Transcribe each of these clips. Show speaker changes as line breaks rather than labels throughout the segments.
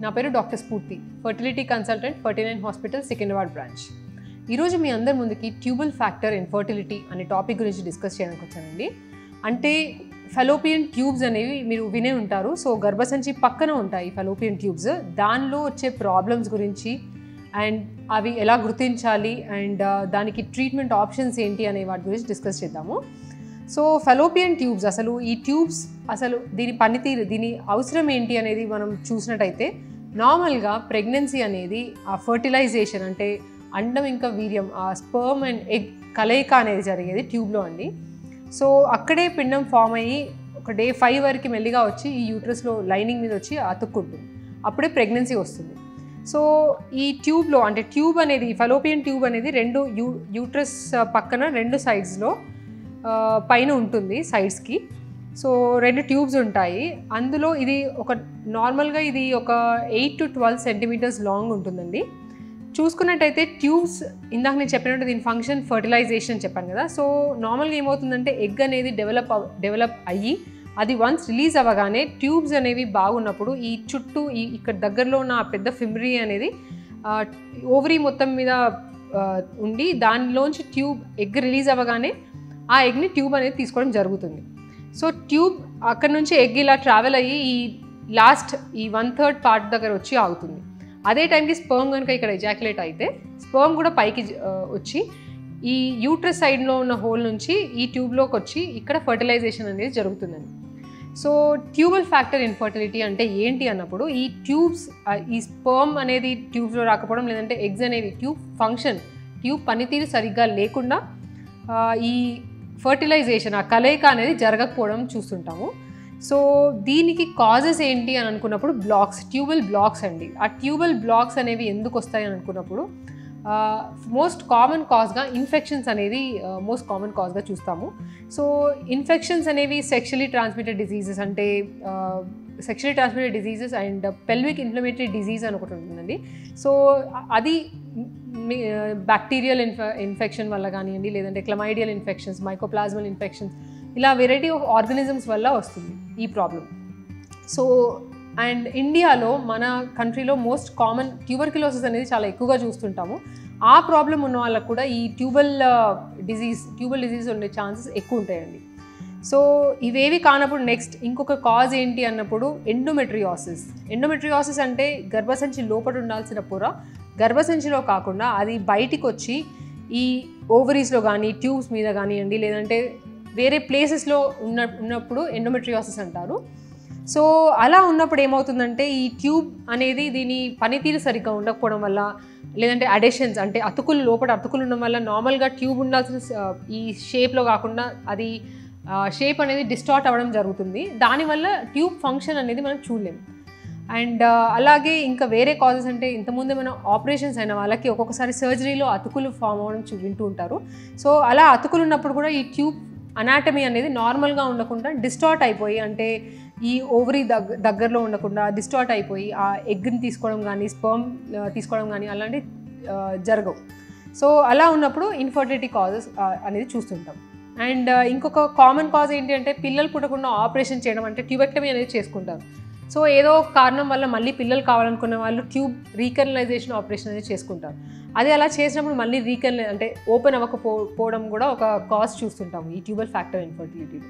నా పేరు doctor Spoorthi fertility consultant forty nine hospital Secunderabad branch ఈరోజు మీ అందరి ముందుకి ట్యూబల్ ఫ్యాక్టర్ ఇన్ ఫర్టిలిటీ అనే టాపిక్ గురించి డిస్కస్ చేయడానికి వచ్చానండి అంటే ఫెలోపియన్ ట్యూబ్స్ అనేవి మీరు వినే ఉంటారు సో గర్భసంచి పక్కన ఉంటాయి ఫెలోపియన్ ట్యూబ్స్ దానిలో వచ్చే ప్రాబ్లమ్స్ గురించి అండ్ అవి ఎలా గుర్తించాలి అండ్ దానికి ట్రీట్మెంట్ ఆప్షన్స్ ఏంటి అనే వాటి గురించి డిస్కస్ చేద్దాము సో ఫెలోపియన్ ట్యూబ్స్ అసలు ఈ ట్యూబ్స్ అసలు దీని పనితీరు దీని అవసరం ఏంటి అనేది మనం చూసినట్టయితే నార్మల్గా ప్రెగ్నెన్సీ అనేది ఆ ఫర్టిలైజేషన్ అంటే అండం ఇంకా వీర్యం ఆ స్పర్మ్ అండ్ ఎగ్ కలయిక అనేది జరిగేది ట్యూబ్లో అండి సో అక్కడే పిండం ఫామ్ అయ్యి ఒక డే ఫైవ్ వరకు మెల్లిగా వచ్చి ఈ యూట్రస్లో లైనింగ్ మీద వచ్చి అతుక్కుంటుంది అప్పుడే ప్రెగ్నెన్సీ వస్తుంది సో ఈ ట్యూబ్లో అంటే ట్యూబ్ అనేది ఫలోపియన్ ట్యూబ్ అనేది రెండు యూ యూట్రస్ పక్కన రెండు సైడ్స్లో పైన ఉంటుంది సైడ్స్కి సో రెండు ట్యూబ్స్ ఉంటాయి అందులో ఇది ఒక నార్మల్గా ఇది ఒక eight to twelve centimetres long ఉంటుందండి చూసుకున్నట్టయితే ట్యూబ్స్ ఇందాక నేను చెప్పినట్టు దీని ఫంక్షన్ ఫర్టిలైజేషన్ చెప్పాను కదా సో నార్మల్గా ఏమవుతుందంటే ఎగ్ అనేది డెవలప్ డెవలప్ అయ్యి అది వన్స్ రిలీజ్ అవ్వగానే ట్యూబ్స్ అనేవి బాగున్నప్పుడు ఈ చుట్టూ ఈ ఇక్కడ దగ్గరలో ఉన్న ఆ పెద్ద ఫిమ్రీ అనేది ఓవరీ మొత్తం మీద ఉండి దానిలోంచి ట్యూబ్ ఎగ్ రిలీజ్ అవ్వగానే ఆ ఎగ్ని ట్యూబ్ అనేది తీసుకోవడం జరుగుతుంది సో ట్యూబ్ అక్కడ నుంచి ఎగ్ ఇలా ట్రావెల్ అయ్యి ఈ లాస్ట్ ఈ వన్ థర్డ్ పార్ట్ దగ్గర వచ్చి ఆగుతుంది అదే టైంకి స్పర్మ్ కనుక ఇక్కడ ఎజాక్యులేట్ అయితే స్పర్మ్ కూడా పైకి వచ్చి ఈ యూట్రస్ సైడ్లో ఉన్న హోల్ నుంచి ఈ ట్యూబ్లోకి వచ్చి ఇక్కడ ఫర్టిలైజేషన్ అనేది జరుగుతుందండి సో ట్యూబల్ ఫ్యాక్టర్ ఇన్ఫర్టిలిటీ అంటే ఏంటి అన్నప్పుడు ఈ ట్యూబ్స్ ఈ స్పర్మ్ అనేది ట్యూబ్స్లో రాకపోవడం లేదంటే ఎగ్స్ అనేవి ట్యూబ్ ఫంక్షన్ ట్యూబ్ పనితీరు సరిగ్గా లేకుండా ఈ ఫర్టిలైజేషన్ ఆ కలయిక అనేది జరగకపోవడం చూస్తుంటాము సో దీనికి కాజెస్ ఏంటి అని అనుకున్నప్పుడు బ్లాక్స్ ట్యూబల్ బ్లాక్స్ అండి ఆ ట్యూబల్ బ్లాక్స్ అనేవి ఎందుకు వస్తాయి అని అనుకున్నప్పుడు మోస్ట్ కామన్ కాజ్గా ఇన్ఫెక్షన్స్ అనేది మోస్ట్ కామన్ కాజ్గా చూస్తాము సో ఇన్ఫెక్షన్స్ అనేవి సెక్షువలీ ట్రాన్స్మిటెడ్ డిజీజెస్ అంటే sexually transmitted diseases and pelvic inflammatory disease అని ఒకటి ఉంటుందండి సో అది బ్యాక్టీరియల్ ఇన్ఫ ఇన్ఫెక్షన్ వల్ల కానివ్వండి లేదంటే క్లమైడియల్ ఇన్ఫెక్షన్స్ మైకోప్లాజ్మల్ ఇన్ఫెక్షన్స్ ఇలా వెరైటీ ఆఫ్ ఆర్గనిజమ్స్ వల్ల వస్తుంది ఈ ప్రాబ్లం సో అండ్ ఇండియాలో మన కంట్రీలో మోస్ట్ కామన్ ట్యూబర్క్యులోసిస్ అనేది చాలా ఎక్కువగా చూస్తుంటాము ఆ ప్రాబ్లం ఉన్న వాళ్ళకు కూడా ఈ ట్యూబల్ డిజీజ్ ట్యూబల్ డిజీజ్ ఉండే ఛాన్సెస్ ఎక్కువ ఉంటాయండి సో ఇవేవి కానప్పుడు నెక్స్ట్ ఇంకొక కాజ్ ఏంటి అన్నప్పుడు ఎండోమెట్రియాసిస్ ఎండోమెట్రియాసిస్ అంటే గర్భసంచి లోపల ఉండాల్సిన పొర గర్భసంచిలో కాకుండా అది బయటికి వచ్చి ఈ ఓవరీస్లో కానీ ట్యూబ్స్ మీద కానివ్వండి లేదంటే వేరే ప్లేసెస్లో ఉన్న ఉన్నప్పుడు ఎండోమెట్రియాసిస్ అంటారు సో అలా ఉన్నప్పుడు ఏమవుతుందంటే ఈ ట్యూబ్ అనేది దీని పనితీరు సరిగ్గా ఉండకపోవడం వల్ల లేదంటే అడెషన్స్ అంటే అతుకులు లోపల అతుకులు ఉండడం వల్ల నార్మల్గా ట్యూబ్ ఉండాల్సిన ఈ షేప్లో కాకుండా అది షేప్ అనేది డిస్టార్ట్ అవ్వడం జరుగుతుంది దానివల్ల ట్యూబ్ ఫంక్షన్ అనేది మనం చూడలేము అండ్ అలాగే ఇంకా వేరే కాజెస్ అంటే ఇంతకుముందు మనం ఆపరేషన్స్ అయిన వాళ్ళకి ఒక్కొక్కసారి సర్జరీలో అతుకులు ఫామ్ అవ్వడం చూ వింటూ ఉంటారు సో అలా అతుకులు ఉన్నప్పుడు కూడా ఈ ట్యూబ్ అనాటమీ అనేది నార్మల్గా ఉండకుండా డిస్టార్ట్ అయిపోయి అంటే ఈ ఓవరీ దగ్గ దగ్గరలో ఉండకుండా డిస్టార్ట్ అయిపోయి ఆ ఎగ్ని తీసుకోవడం కానీ స్పర్మ్ తీసుకోవడం కానీ అలాంటి జరగవు సో అలా ఉన్నప్పుడు ఇన్ఫర్టిలిటీ కాజెస్ అనేది చూస్తుంటాం అండ్ ఇంకొక కామన్ కాజ్ ఏంటి అంటే పిల్లలు పుట్టకుండా ఆపరేషన్ చేయడం అంటే ట్యూబెక్టమీ అనేది చేసుకుంటారు సో ఏదో కారణం వల్ల మళ్ళీ పిల్లలు కావాలనుకున్న వాళ్ళు ట్యూబ్ రీకనలైజేషన్ ఆపరేషన్ అనేది చేసుకుంటారు అది అలా చేసినప్పుడు మళ్ళీ రీకన్ అంటే ఓపెన్ అవ్వకపో పోవడం కూడా ఒక కాజ్ చూస్తుంటాము ఈ ట్యూబల్ ఫ్యాక్టర్ ఇన్ఫర్టిలిటీలో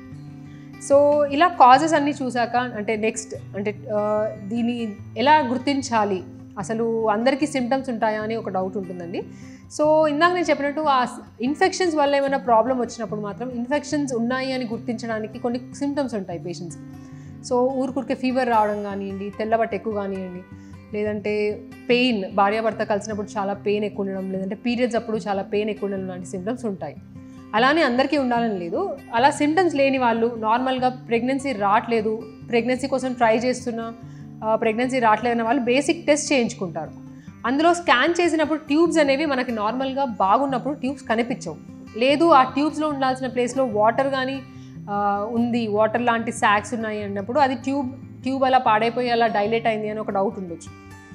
సో ఇలా కాజెస్ అన్నీ చూసాక అంటే నెక్స్ట్ అంటే దీన్ని ఎలా గుర్తించాలి అసలు అందరికీ సిమ్టమ్స్ ఉంటాయా అని ఒక డౌట్ ఉంటుందండి సో ఇందాక నేను చెప్పినట్టు ఆ ఇన్ఫెక్షన్స్ వల్ల ఏమైనా ప్రాబ్లం వచ్చినప్పుడు మాత్రం ఇన్ఫెక్షన్స్ ఉన్నాయి అని గుర్తించడానికి కొన్ని సిమ్టమ్స్ ఉంటాయి పేషెంట్స్కి సో ఊరికూరికే ఫీవర్ రావడం కానివ్వండి తెల్లబట్ట ఎక్కువ కానివ్వండి లేదంటే పెయిన్ భార్యాభర్త కలిసినప్పుడు చాలా పెయిన్ ఎక్కువ ఉండడం లేదంటే పీరియడ్స్ అప్పుడు చాలా పెయిన్ ఎక్కువ ఉండడం లాంటి సిమ్టమ్స్ ఉంటాయి అలానే అందరికీ ఉండాలని లేదు అలా సిమ్టమ్స్ లేని వాళ్ళు నార్మల్గా ప్రెగ్నెన్సీ రావట్లేదు ప్రెగ్నెన్సీ కోసం ట్రై చేస్తున్న ప్రెగ్నెన్సీ రావట్లేదన్న వాళ్ళు బేసిక్ టెస్ట్ చేయించుకుంటారు అందులో స్కాన్ చేసినప్పుడు ట్యూబ్స్ అనేవి మనకి నార్మల్గా బాగున్నప్పుడు ట్యూబ్స్ కనిపించవు లేదు ఆ ట్యూబ్స్లో ఉండాల్సిన ప్లేస్లో వాటర్ కానీ ఉంది వాటర్ లాంటి శాక్స్ ఉన్నాయి అన్నప్పుడు అది ట్యూబ్ ట్యూబ్ అలా పాడైపోయి అలా డైలేట్ అయింది అని ఒక డౌట్ ఉండొచ్చు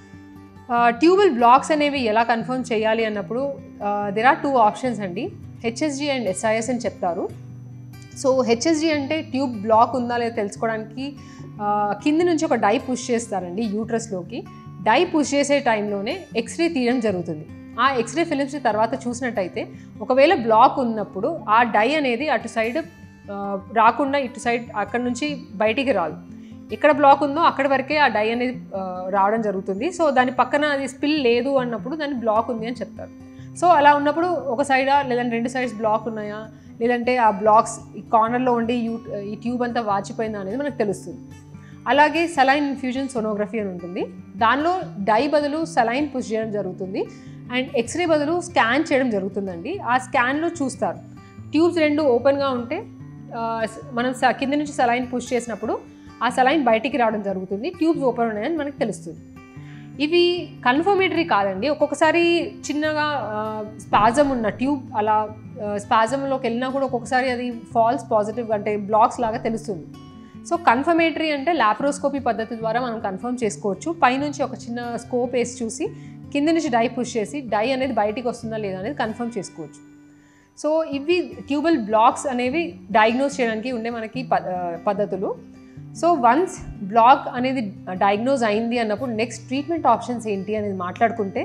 ట్యూబల్ బ్లాక్స్ అనేవి ఎలా కన్ఫర్మ్ చేయాలి అన్నప్పుడు దెర్ ఆర్ టూ ఆప్షన్స్ అండి హెచ్ఎస్జి అండ్ ఎస్ఐఎస్ అని చెప్తారు సో హెచ్ఎస్జి అంటే ట్యూబ్ బ్లాక్ ఉందా లేదా తెలుసుకోవడానికి ఆ, కింది నుంచి ఒక డై పుష్ చేస్తారండి యూట్రస్లోకి డై పుష్ చేసే టైంలోనే ఎక్స్రే తీయడం జరుగుతుంది ఆ ఎక్స్రే ఫిలిమ్స్ తర్వాత చూసినట్టయితే ఒకవేళ బ్లాక్ ఉన్నప్పుడు ఆ డై అనేది అటు సైడ్ ఆ, రాకుండా ఇటు సైడ్ అక్కడ నుంచి బయటికి రాదు ఎక్కడ బ్లాక్ ఉందో అక్కడ వరకే ఆ డై అనేది ఆ, రావడం జరుగుతుంది సో దాని పక్కన అది స్పిల్ లేదు అన్నప్పుడు దాని బ్లాక్ ఉంది అని చెప్తారు సో అలా ఉన్నప్పుడు ఒక సైడా లేదంటే రెండు సైడ్స్ బ్లాక్ ఉన్నాయా లేదంటే ఆ బ్లాక్స్ ఈ కార్నర్లో ఉండి యూ ఈ ట్యూబ్ అంతా వాచిపోయిందా అనేది మనకు తెలుస్తుంది అలాగే సలైన్ ఇన్ఫ్యూజన్ సోనోగ్రఫీ అని ఉంటుంది దానిలో డై బదులు సలైన్ పుష్ చేయడం జరుగుతుంది అండ్ ఎక్స్రే బదులు స్కాన్ చేయడం జరుగుతుందండి ఆ స్కాన్లో చూస్తారు ట్యూబ్స్ రెండు ఓపెన్గా ఉంటే ఆ, స- మనం స- కింద నుంచి సలైన్ పుష్ చేసినప్పుడు ఆ సలైన్ బయటికి రావడం జరుగుతుంది ట్యూబ్స్ ఓపెన్ ఉన్నాయని మనకు తెలుస్తుంది ఇవి కన్ఫర్మేటరీ కాదండి ఒక్కొక్కసారి చిన్నగా స్పాజమ్ ఉన్న ట్యూబ్ అలా స్పాజంలోకి వెళ్ళినా కూడా ఒక్కొక్కసారి అది ఫాల్స్ పాజిటివ్ అంటే బ్లాక్స్ లాగా తెలుస్తుంది సో కన్ఫర్మేటరీ అంటే లాప్రోస్కోపీ పద్ధతి ద్వారా మనం కన్ఫర్మ్ చేసుకోవచ్చు పైనుంచి ఒక చిన్న స్కోప్ వేసి చూసి కింద నుంచి డై పుష్ చేసి డై అనేది బయటికి వస్తుందా లేదా అనేది కన్ఫర్మ్ చేసుకోవచ్చు సో ఇవి ట్యూబల్ బ్లాక్స్ అనేవి డయాగ్నోస్ చేయడానికి ఉండే మనకి ప- ఆ, పద్ధతులు సో వన్స్ బ్లాక్ అనేది డయాగ్నోజ్ అయింది అన్నప్పుడు నెక్స్ట్ ట్రీట్మెంట్ ఆప్షన్స్ ఏంటి అనేది మాట్లాడుకుంటే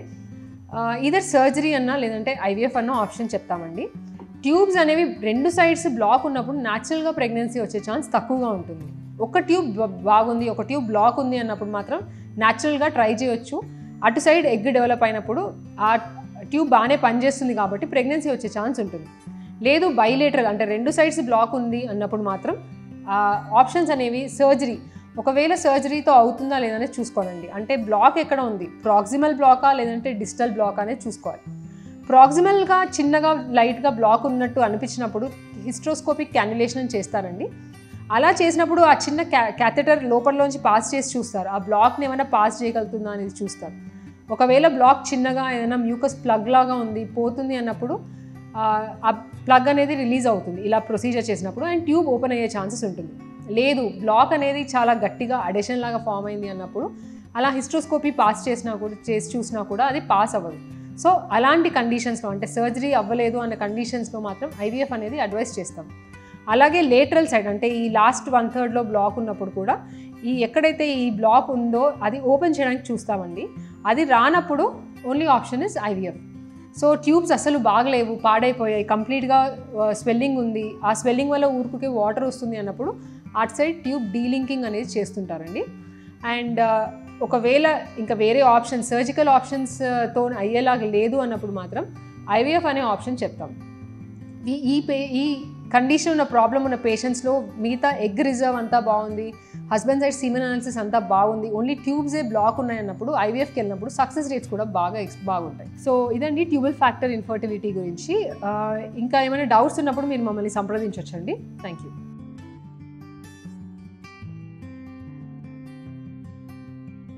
ఇదర్ సర్జరీ అన్నా లేదంటే ఐవీఎఫ్ అన్న ఆప్షన్ చెప్తామండి ట్యూబ్స్ అనేవి రెండు సైడ్స్ బ్లాక్ ఉన్నప్పుడు న్యాచురల్గా ప్రెగ్నెన్సీ వచ్చే ఛాన్స్ తక్కువగా ఉంటుంది ఒక ట్యూబ్ బ- బాగుంది ఒక ట్యూబ్ బ్లాక్ ఉంది అన్నప్పుడు మాత్రం న్యాచురల్గా ట్రై చేయొచ్చు అటు సైడ్ ఎగ్ డెవలప్ అయినప్పుడు ఆ ట్యూబ్ బాగానే పనిచేస్తుంది కాబట్టి ప్రెగ్నెన్సీ వచ్చే ఛాన్స్ ఉంటుంది లేదు బైలేటరల్ అంటే రెండు సైడ్స్ బ్లాక్ ఉంది అన్నప్పుడు మాత్రం ఆప్షన్స్ అనేవి సర్జరీ ఒకవేళ సర్జరీతో అవుతుందా లేదనేది చూసుకోవాలండి అంటే బ్లాక్ ఎక్కడ ఉంది ప్రాక్సిమల్ బ్లాకా లేదంటే డిజిటల్ బ్లాక్ అనేది చూసుకోవాలి ప్రాక్సిమల్గా చిన్నగా లైట్గా బ్లాక్ ఉన్నట్టు అనిపించినప్పుడు హిస్ట్రోస్కోపిక్ క్యాన్యులేషన్ చేస్తారండి అలా చేసినప్పుడు ఆ చిన్న క్యా క్యాథెటర్ లోపలలోంచి పాస్ చేసి చూస్తారు ఆ బ్లాక్ని ఏమైనా పాస్ చేయగలుగుతుందా అనేది చూస్తారు ఒకవేళ బ్లాక్ చిన్నగా ఏదైనా మ్యూకస్ ప్లగ్ లాగా ఉంది పోతుంది అన్నప్పుడు ఆ, ఆ ప్లగ్ అనేది రిలీజ్ అవుతుంది ఇలా ప్రొసీజర్ చేసినప్పుడు అండ్ ట్యూబ్ ఓపెన్ అయ్యే ఛాన్సెస్ ఉంటుంది లేదు బ్లాక్ అనేది చాలా గట్టిగా అడెషన్ లాగా ఫామ్ అయింది అన్నప్పుడు అలా హిస్ట్రోస్కోపీ పాస్ చేసినా కూడా చేసి చూసినా కూడా అది పాస్ అవ్వదు సో అలాంటి కండిషన్స్లో అంటే సర్జరీ అవ్వలేదు అనే కండిషన్స్లో మాత్రం ఐవీఎఫ్ అనేది అడ్వైస్ చేస్తాం అలాగే లేటరల్ సైడ్ అంటే ఈ లాస్ట్ వన్ థర్డ్లో బ్లాక్ ఉన్నప్పుడు కూడా ఈ ఎక్కడైతే ఈ బ్లాక్ ఉందో అది ఓపెన్ చేయడానికి చూస్తామండి అది రానప్పుడు only option is IVF so tubes అసలు బాగలేవు పాడైపోయాయి కంప్లీట్గా స్వెల్లింగ్ ఉంది ఆ స్వెల్లింగ్ వల్ల ఊరుకుకే వాటర్ వస్తుంది అన్నప్పుడు అటు సైడ్ ట్యూబ్ డీలింకింగ్ అనేది చేస్తుంటారండి అండ్ ఒకవేళ ఇంకా వేరే ఆప్షన్ సర్జికల్ ఆప్షన్స్తో అయ్యేలాగా లేదు అన్నప్పుడు మాత్రం ఐవీఎఫ్ అనే ఆప్షన్ చెప్తాం ఈ ఈ పే ఈ కండిషన్ ఉన్న ప్రాబ్లం ఉన్న పేషెంట్స్లో మిగతా ఎగ్ రిజర్వ్ అంతా బాగుంది హస్బెండ్ సైడ్ సీమెన్ అనాలిసిస్ అంతా బాగుంది ఓన్లీ ట్యూబ్సే బ్లాక్ ఉన్నాయన్నప్పుడు ఐవీఎఫ్కి వెళ్ళినప్పుడు సక్సెస్ రేట్స్ కూడా బాగా ఎక్స్ బాగుంటాయి సో ఇదండి ట్యూబల్ ఫ్యాక్టర్ ఇన్ఫర్టిలిటీ గురించి ఆ, ఇంకా ఏమైనా డౌట్స్ ఉన్నప్పుడు మీరు మమ్మల్ని సంప్రదించవచ్చండి థ్యాంక్ యూ